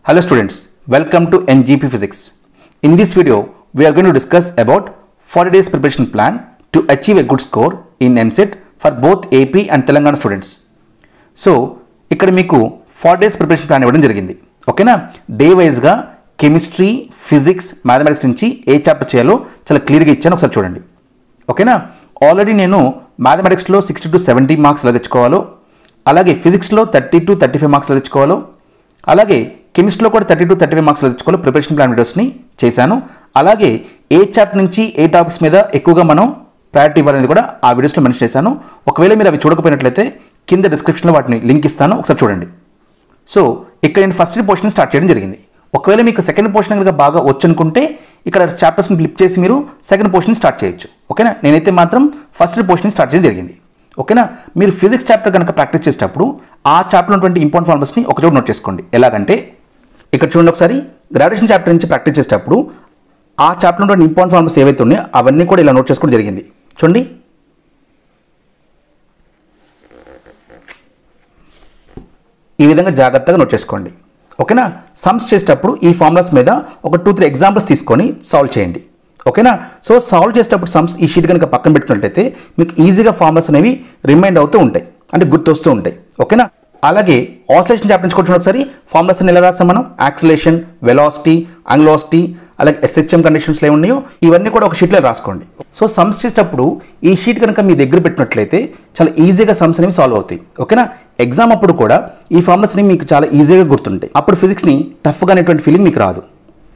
Hello students, welcome to NGP Physics. In this video, we are going to discuss about 40 days preparation plan to achieve a good score in MSET for both AP and Telangana students. So ఇక్కడ మీకు far days preparation plan ఇవ్వడం జరిగింది ఓకేనా day వైజ్గా chemistry physics mathematics నుంచి ఏ chapter చేయాలో చాలా క్లియర్గా ఇచ్చాను ఒకసారి చూడండి ఓకేనా ఆల్రెడీ నేను మ్యాథమెటిక్స్లో సిక్స్టీ టు సెవెంటీ మార్క్స్ ఎలా తెచ్చుకోవాలో అలాగే ఫిజిక్స్లో thirty to thirty five marks ఎలా తెచ్చుకోవాలో అలాగే కెమిస్ట్రీలో కూడా thirty to thirty five marks ఎలా తెచ్చుకోవాలో ప్రిపరేషన్ ప్లాన్ వీడియోస్ని చేశాను అలాగే ఏ చాప్టర్ నుంచి ఏ టాపిక్స్ మీద ఎక్కువగా మనం ప్రయారిటీ ఇవ్వాలనేది కూడా ఆ వీడియోస్లో మెన్షన్ చేశాను ఒకవేళ మీరు అవి చూడకపోయినట్లయితే కింద డిస్క్రిప్షన్లో వాటిని లింక్ ఇస్తాను ఒకసారి చూడండి సో ఇక్కడ నేను ఫస్ట్ పోర్షన్ స్టార్ట్ చేయడం జరిగింది ఒకవేళ మీకు సెకండ్ పోర్షన్ కనుక బాగా వచ్చనుకుంటే ఇక్కడ చాప్టర్స్ని ఫ్లిప్ చేసి మీరు సెకండ్ పోర్షన్ స్టార్ట్ చేయొచ్చు ఓకేనా నేనైతే మాత్రం ఫస్ట్ పోర్షన్ స్టార్ట్ చేయడం జరిగింది ఓకేనా మీరు ఫిజిక్స్ చాప్టర్ కనుక ప్రాక్టీస్ చేసేటప్పుడు ఆ చాప్టర్ ఉన్నటువంటి ఇంపార్టెంట్ ఫార్మర్స్ని ఒక చోట నోట్ చేసుకోండి ఎలాగంటే ఇక్కడ చూడండి ఒకసారి గ్రాడ్యుయేషన్ చాప్టర్ నుంచి ప్రాక్టీస్ చేసేటప్పుడు ఆ చాప్టర్ ఉన్నటువంటి ఇంపార్టెంట్ ఫార్మర్స్ ఏవైతే ఉన్నాయో అవన్నీ కూడా ఇలా నోట్ చేసుకోవడం జరిగింది చూడండి ఈ విధంగా జాగ్రత్తగా నోట్ చేసుకోండి ఓకేనా సమ్స్ చేసేటప్పుడు ఈ ఫార్ములాస్ మీద ఒక టూ త్రీ ఎగ్జాంపుల్స్ తీసుకొని సాల్వ్ చేయండి ఓకేనా సో సాల్వ్ చేసేటప్పుడు సమ్స్ ఈ షీట్ కనుక పక్కన పెట్టుకున్నట్లయితే మీకు ఈజీగా ఫార్ములాస్ అనేవి రిమైండ్ అవుతూ ఉంటాయి అంటే గుర్తొస్తూ ఉంటాయి ఓకేనా అలాగే ఆసిలేషన్ చాప్టర్ నుంచి కూడా ఒకసారి ఫార్ములాస్ ఎలా రాస్తాం మనం యాక్సిలేషన్ వెలాసిటీ అంగ్లాసిటీ అలాగే ఎస్హెచ్ఎం కండిషన్స్లో ఏమున్నాయో ఇవన్నీ కూడా ఒక షీట్లో రాసుకోండి సో సమ్స్ చేసేటప్పుడు ఈ షీట్ కనుక మీ దగ్గర పెట్టినట్లయితే చాలా ఈజీగా సమ్స్ అనేవి సాల్వ్ అవుతాయి ఓకేనా ఎగ్జామ్ అప్పుడు కూడా ఈ ఫార్ములాస్ అనేవి మీకు చాలా ఈజీగా గుర్తుంటాయి అప్పుడు ఫిజిక్స్ని టఫ్గా అనేటువంటి ఫీలింగ్ మీకు రాదు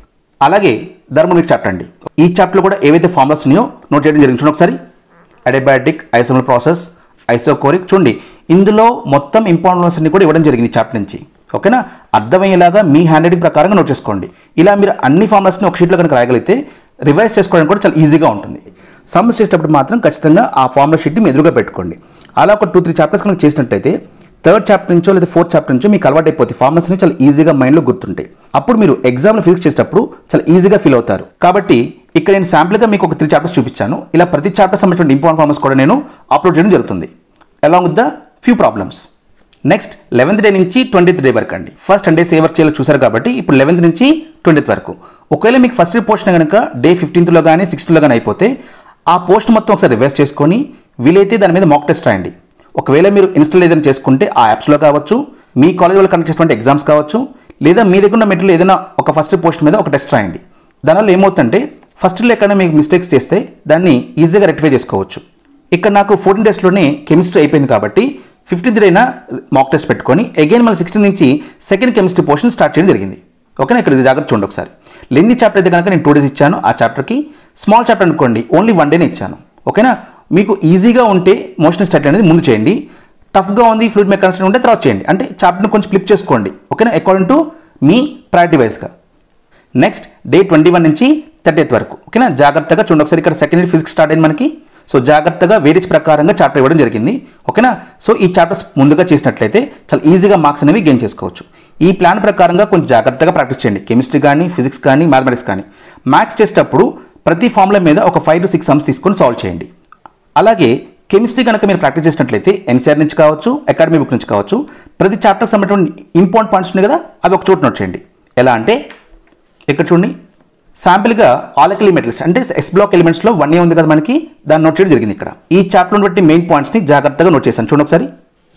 అలాగే థర్మోమిక్స్ చాప్టర్ అండి ఈ చాప్టర్లో కూడా ఏవైతే ఫార్ములాస్ ఉన్నాయో నోట్ చేయడం జరిగింది చూడండి ఒకసారి అడేబయాటిక్ ఐసోమల్ ప్రాసెస్ ఐసోకోరిక్ చూడండి ఇందులో మొత్తం ఇంపార్టెన్స్ అన్ని కూడా ఇవ్వడం జరిగింది చాప్టర్ నుంచి ఓకేనా అర్థమయ్యేలాగా మీ హ్యాండ్ రైటింగ్ ప్రకారంగా నోట్ చేసుకోండి ఇలా మీరు అన్ని ఫార్ములాస్ని ఒక షీట్లో కనుక రాయగలిగితే రివైజ్ చేసుకోవడానికి కూడా చాలా ఈజీగా ఉంటుంది సమ్స్ చేసేటప్పుడు మాత్రం ఖచ్చితంగా ఆ ఫార్ములా షీట్ని మీ ఎదురుగా పెట్టుకోండి అలా ఒక టూ త్రీ చాప్టర్స్ కనుక చేసినట్టయితే థర్డ్ చాప్టర్ నుంచో లేదా ఫోర్త్ చాప్టర్ నుంచో మీకు అలవాటు అయిపోతే ఫార్మల్స్ అనేవి చాలా ఈజీగా మైండ్లో గుర్తుంటాయి అప్పుడు మీరు ఎగ్జామ్లో ఫిజిక్స్ చేసేటప్పుడు చాలా ఈజీగా ఫీల్ అవుతారు కాబట్టి ఇక్కడ నేను శాంపుల్గా మీకు ఒక త్రీ చాప్టర్స్ చూపించాను ఇలా ప్రతి చాప్టర్ సంబంధించిన ఇంపార్టెంట్ ఫార్మల్స్ కూడా నేను అప్లోడ్ చేయడం జరుగుతుంది along with the few problems next eleventh day నుంచి ట్వంటీత్ డే వరకు అండి ఫస్ట్ టెన్ డేస్ ఏ వర్క్ చేయాలో చూసారు కాబట్టి ఇప్పుడు లెవెన్త్ నుంచి ట్వంటీత్ వరకు ఒకవేళ మీకు ఫస్ట్ పోర్షన్ కనుక డే ఫిఫ్టీన్త్లో కానీ సిక్స్త్లో కానీ అయిపోతే ఆ పోస్ట్ మొత్తం ఒకసారి రివర్స్ చేసుకొని వీలైతే దాని మీద మాక్ టెస్ట్ రాయండి ఒకవేళ మీరు ఇన్స్టాల్ ఏదైనా చేసుకుంటే ఆ యాప్స్లో కావచ్చు మీ కాలేజ్ వాళ్ళు కండక్ట్ చేసినటువంటి ఎగ్జామ్స్ కావచ్చు లేదా మీ దగ్గర ఉన్న మెటీరియల్ ఏదైనా ఒక ఫస్ట్ పోస్ట్ మీద ఒక టెస్ట్ రాయండి దానివల్ల ఏమవుతుందంటే ఫస్ట్లో ఎక్కడైనా మీకు మిస్టేక్స్ చేస్తే దాన్ని ఈజీగా రెక్టిఫై చేసుకోవచ్చు ఇక్కడ నాకు ఫోర్టీన్ డేస్లోనే కెమిస్ట్రీ అయిపోయింది కాబట్టి ఫిఫ్టీన్త్ డేన మాక్ టెస్ట్ పెట్టుకొని అగైన్ మళ్ళీ సిక్స్టీన్ నుంచి సెకండ్ కెమిస్ట్రీ పోర్షన్ స్టార్ట్ చేయడం జరిగింది ఓకేనా ఇక్కడ జాగ్రత్త చూడండి ఒకసారి లెంది చాప్టర్ అయితే కనుక నేను టూ డేస్ ఇచ్చాను ఆ చాప్టర్కి స్మాల్ చాప్టర్ అనుకోండి ఓన్లీ వన్ డేనే ఇచ్చాను ఓకేనా మీకు ఈజీగా ఉంటే మోషన్ స్టడీ అనేది ముందు చేయండి టఫ్గా ఉంది ఫ్లూయిడ్ మెకానిక్స్ ఉంటే తర్వాత చేయండి అంటే చాప్టర్ని కొంచెం ఫ్లిప్ చేసుకోండి ఓకేనా అకార్డింగ్ టు మీ ప్రయారిటీ వైజ్గా నెక్స్ట్ డే ట్వంటీ వన్ నుంచి థర్టీ వరకు ఓకేనా జాగ్రత్తగా చూడండి ఒకసారి ఇక్కడ సెకండ్ ఇయర్ ఫిజిక్స్ స్టార్ట్ అయింది మనకి సో జాగ్రత్తగా వేరేజ్ ప్రకారంగా చాప్టర్ ఇవ్వడం జరిగింది ఓకేనా సో ఈ చాప్టర్స్ ముందుగా చేసినట్లయితే చాలా ఈజీగా మార్క్స్ అనేవి గెయిన్ చేసుకోవచ్చు ఈ ప్లాన్ ప్రకారంగా కొంచెం జాగ్రత్తగా ప్రాక్టీస్ చేయండి కెమిస్ట్రీ కానీ ఫిజిక్స్ కానీ మ్యాథమెటిక్స్ కానీ మ్యాథ్స్ చేసేటప్పుడు ప్రతి ఫార్ములా మీద ఒక ఫైవ్ టు సిక్స్ సమ్స్ తీసుకొని సాల్వ్ చేయండి అలాగే కెమిస్ట్రీ కనుక మీరు ప్రాక్టీస్ చేసినట్లయితే ఎన్సీఆర్ నుంచి కావచ్చు అకాడమీ బుక్ నుంచి కావచ్చు ప్రతి చాప్టర్కి సంబంధించిన ఇంపార్టెంట్ పాయింట్స్ ఉన్నాయి కదా అవి ఒక చోట నోట్ చేయండి ఎలా అంటే ఇక్కడ చూడండి శాంపిల్గా ఆలకల్ మెటల్స్ అంటే ఎస్ బ్లాక్ ఎలిమెంట్స్లో వన్ ఏ ఉంది కదా మనకి దాన్ని నోట్ చేయడం జరిగింది ఇక్కడ ఈ చాప్టర్ బట్టి మెయిన్ పాయింట్స్ని జాగ్రత్తగా నోట్ చేశాను చూడండి ఒకసారి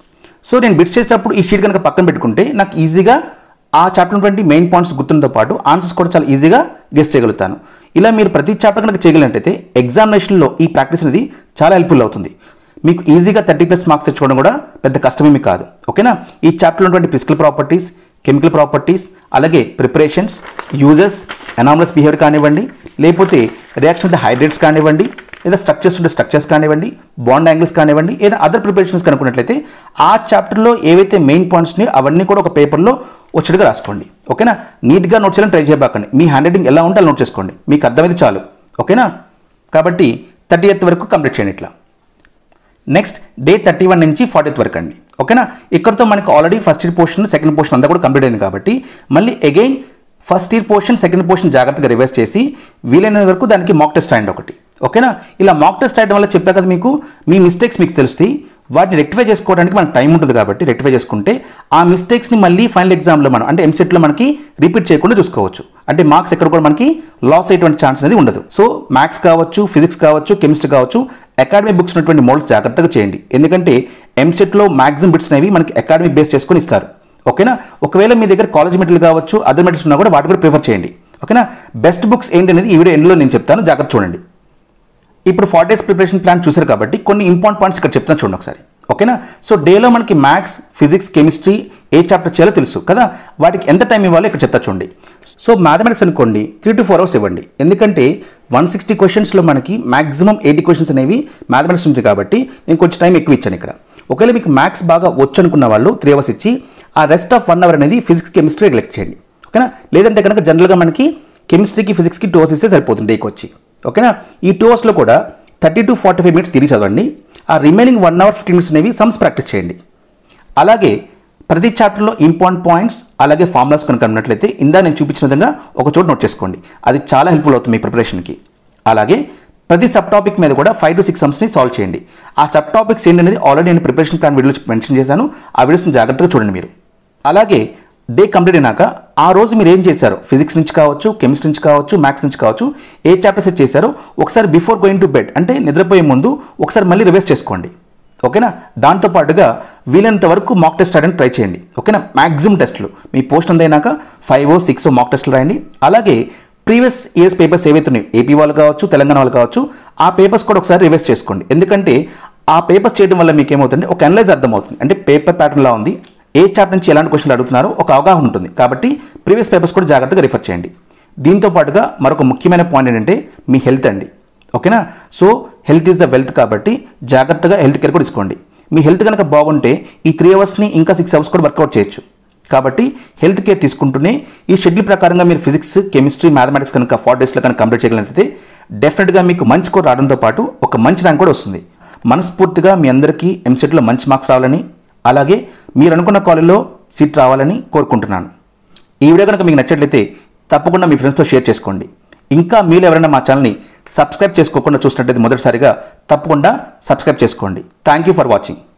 సో నేను బిట్స్ చేసేటప్పుడు ఈ షీట్ కనుక పక్కన పెట్టుకుంటే నాకు ఈజీగా ఆ చాప్టర్ ఉన్నటువంటి మెయిన్ పాయింట్స్ గుర్తుండతో పాటు ఆన్సర్స్ కూడా చాలా ఈజీగా గెస్ట్ చేయగలుగుతాను ఇలా మీరు ప్రతి చాప్టర్ కనుక చేయగలిగినట్టయితే ఎగ్జామినేషన్లో ఈ ప్రాక్టీస్ అనేది చాలా హెల్ప్ఫుల్ అవుతుంది మీకు ఈజీగా థర్టీ ప్లస్ మార్క్స్ తెచ్చుకోవడం కూడా పెద్ద కష్టమేమి కాదు ఓకేనా ఈ చాప్టర్లో ఉన్నటువంటి ఫిజికల్ ప్రాపర్టీస్ కెమికల్ ప్రాపర్టీస్ అలాగే ప్రిపరేషన్స్ యూజెస్ ఎనామలస్ బిహేవియర్ కానివ్వండి లేకపోతే రియాక్షన్ విత్ హైడ్రేట్స్ కానివ్వండి లేదా స్ట్రక్చర్స్ ఉంటే స్ట్రక్చర్స్ కానివ్వండి బాండ్ యాంగిల్స్ కానివ్వండి ఏదైనా అదర్ ప్రిపరేషన్స్ కనుక్కున్నట్లయితే ఆ చాప్టర్లో ఏవైతే మెయిన్ పాయింట్స్ ఉన్నాయో అవన్నీ కూడా ఒక పేపర్లో వచ్చేట్టుగా రాసుకోండి ఓకేనా నీట్గా నోట్ చేయాలని ట్రై చేయబాకండి మీ హ్యాండ్ రైటింగ్ ఎలా ఉంటే అలా నోట్ చేసుకోండి మీకు అర్థమైతే చాలు ఓకేనా కాబట్టి థర్టీ ఎయిత్ వరకు కంప్లీట్ చేయండి ఇట్లా నెక్స్ట్ డే థర్టీ వన్ నుంచి ఫార్టీ వరకు అండి ఓకేనా ఇక్కడతో మనకి already first year portion second portion అంతా కూడా కంప్లీట్ అయింది కాబట్టి మళ్ళీ again first year portion second portion జాగ్రత్తగా రివైజ్ చేసి వీలైనంత వరకు దానికి మాక్ టెస్ట్ రాయండి ఒకటి ఓకేనా ఇలా మాక్ టెస్ట్ రాయడం వల్ల చెప్పా కదా మీకు మీ మిస్టేక్స్ మీకు తెలుస్తాయి వాటిని రెక్టిఫై చేసుకోవడానికి మనకు టైం ఉంటుంది కాబట్టి రెక్టిఫై చేసుకుంటే ఆ మిస్టేక్స్ని మళ్ళీ ఫైనల్ ఎగ్జామ్లో మనం అంటే ఎంసెట్లో మనకి రిపీట్ చేయకుండా చూసుకోవచ్చు అంటే మార్క్స్ ఎక్కడ కూడా మనకి లాస్ అయ్యేటువంటి ఛాన్స్ అనేది ఉండదు సో మ్యాథ్స్ కావచ్చు ఫిజిక్స్ కావచ్చు కెమిస్ట్రీ కావచ్చు అకాడమిక్ బుక్స్ ఉన్నటువంటి మోడల్స్ జాగ్రత్తగా చేయండి ఎందుకంటే ఎంసెట్లో మ్యాక్సిమం బిట్స్ అనేవి మనకి అకాడమిక్ బేస్ చేసుకొని ఇస్తారు ఓకేనా ఒకవేళ మీ దగ్గర కాలేజ్ మెటీరియల్ కావచ్చు అదర్ మెటీరియల్స్ ఉన్నా కూడా వాటి కూడా ప్రిఫర్ చేయండి ఓకేనా బెస్ట్ బుక్స్ ఏంటి అనేది ఈ వీడియో ఎండ్లో నేను చెప్తాను జాగ్రత్త చూడండి ఇప్పుడు ఫార్టీ డేస్ ప్రిపరేషన్ ప్లాన్ చూసారు కాబట్టి కొన్ని ఇంపార్టెంట్ పాయింట్స్ ఇక్కడ చెప్తాను చూడండి ఒకసారి ఓకేనా సో డేలో మనకి మ్యాథ్స్ ఫిజిక్స్ కెమిస్ట్రీ ఏ చాప్టర్ చేయాలో తెలుసు కదా వాటికి ఎంత టైం ఇవ్వాలో ఇక్కడ చెప్తా చూడండి సో మ్యాథమెటిక్స్ అనుకోండి త్రీ టు ఫోర్ అవర్స్ ఇవ్వండి ఎందుకంటే వన్ సిక్స్టీ క్వశ్చన్స్లో మనకి మాక్సిమం ఎయిటీ క్వశ్చన్స్ అనేవి మ్యాథమెటిక్స్ నుంచి కాబట్టి నేను కొంచెం టైం ఎక్కువ ఇచ్చాను ఇక్కడ ఒకవేళ మీకు మ్యాథ్స్ బాగా వచ్చు అనుకున్న వాళ్ళు త్రీ అవర్స్ ఇచ్చి ఆ రెస్ట్ ఆఫ్ వన్ అవర్ అనేది ఫిజిక్స్ కెమిస్ట్రీ నెగ్లెక్ట్ చేయండి ఓకేనా లేదంటే కనుక జనరల్గా మనకి కెమిస్ట్రీకి ఫిజిక్స్కి టూ అవర్స్ ఇస్తే సరిపోతుంది డేకి వచ్చి ఓకేనా ఈ టూ అవర్స్లో కూడా thirty to forty five minutes తిరిగి చదవండి ఆ remaining one hour fifty minutes అనేవి సమ్స్ ప్రాక్టీస్ చేయండి అలాగే ప్రతి చాప్టర్లో ఇంపార్టెంట్ పాయింట్స్ అలాగే ఫార్ములాస్ కనుక ఉన్నట్లయితే ఇందా నేను చూపించిన విధంగా ఒక చోట నోట్ చేసుకోండి అది చాలా హెల్ప్ఫుల్ అవుతుంది మీ ప్రిపరేషన్కి అలాగే ప్రతి సబ్ టాపిక్ మీద కూడా ఫైవ్ టు సిక్స్ సమ్స్ని సాల్వ్ చేయండి ఆ సబ్ టాపిక్స్ ఏంటనేది ఆల్రెడీ నేను ప్రిపరేషన్ ప్లాన్ వీడియోలో మెన్షన్ చేశాను ఆ వీడియోస్ని జాగ్రత్తగా చూడండి మీరు అలాగే డే కంప్లీట్ అయినాక ఆ రోజు మీరు ఏం చేశారు ఫిజిక్స్ నుంచి కావచ్చు కెమిస్ట్రీ నుంచి కావచ్చు మ్యాథ్స్ నుంచి కావచ్చు ఏ చాప్టర్స్ చేశారో ఒకసారి బిఫోర్ గోయింగ్ టు బెడ్ అంటే నిద్రపోయే ముందు ఒకసారి మళ్ళీ రివైజ్ చేసుకోండి ఓకేనా దాంతో పాటుగా వీలైనంత వరకు మాక్ టెస్ట్ రాయడానికి ట్రై చేయండి ఓకేనా మ్యాక్సిమం టెస్ట్లు మీ పోస్ట్ అందైనాక ఫైవ్ సిక్స్ మాక్ టెస్ట్లు రాయండి అలాగే ప్రీవియస్ ఇయర్స్ పేపర్స్ ఏవైతే ఉన్నాయో ఏపీ వాళ్ళు కావచ్చు తెలంగాణ వాళ్ళు కావచ్చు ఆ పేపర్స్ కూడా ఒకసారి రివైజ్ చేసుకోండి ఎందుకంటే ఆ పేపర్స్ చేయడం వల్ల మీకు ఏమవుతుంది ఒక అనలైజ్ అర్థమవుతుంది అంటే పేపర్ ప్యాటర్న్లా ఉంది ఏ చాప్టర్ నుంచి ఎలాంటి క్వశ్చన్లు అడుగుతున్నారో ఒక అవగాహన ఉంటుంది కాబట్టి ప్రీవియస్ పేపర్స్ కూడా జాగ్రత్తగా రిఫర్ చేయండి దీంతో పాటుగా మరొక ముఖ్యమైన పాయింట్ ఏంటంటే మీ హెల్త్ అండి ఓకేనా so health is the wealth కాబట్టి జాగ్రత్తగా హెల్త్ కేర్ కూడా తీసుకోండి మీ హెల్త్ కనుక బాగుంటే ఈ త్రీ అవర్స్ని ఇంకా సిక్స్ అవర్స్ కూడా వర్కౌట్ చేయొచ్చు కాబట్టి హెల్త్ కేర్ తీసుకుంటూనే ఈ షెడ్యూల్ ప్రకారంగా మీరు ఫిజిక్స్ కెమిస్ట్రీ మ్యాథమెటిక్స్ కనుక ఫార్ డేస్లో కనుక కంప్లీట్ చేయగలిగినట్లయితే డెఫినెట్గా మీకు మంచి స్కోర్ రావడంతో పాటు ఒక మంచి ర్యాంక్ కూడా వస్తుంది మనస్ఫూర్తిగా మీ అందరికీ ఎంసెట్లో మంచి మార్క్స్ రావాలని అలాగే మీరు అనుకున్న కాలేజీలో సీట్ రావాలని కోరుకుంటున్నాను ఈ వీడియో కనుక మీకు నచ్చట్లయితే తప్పకుండా మీ ఫ్రెండ్స్తో షేర్ చేసుకోండి ఇంకా మీరు ఎవరైనా మా ఛానల్ని సబ్స్క్రైబ్ చేసుకోకుండా చూసినట్లయితే మొదటిసారిగా తప్పకుండా సబ్స్క్రైబ్ చేసుకోండి థ్యాంక్ యూ ఫర్ వాచింగ్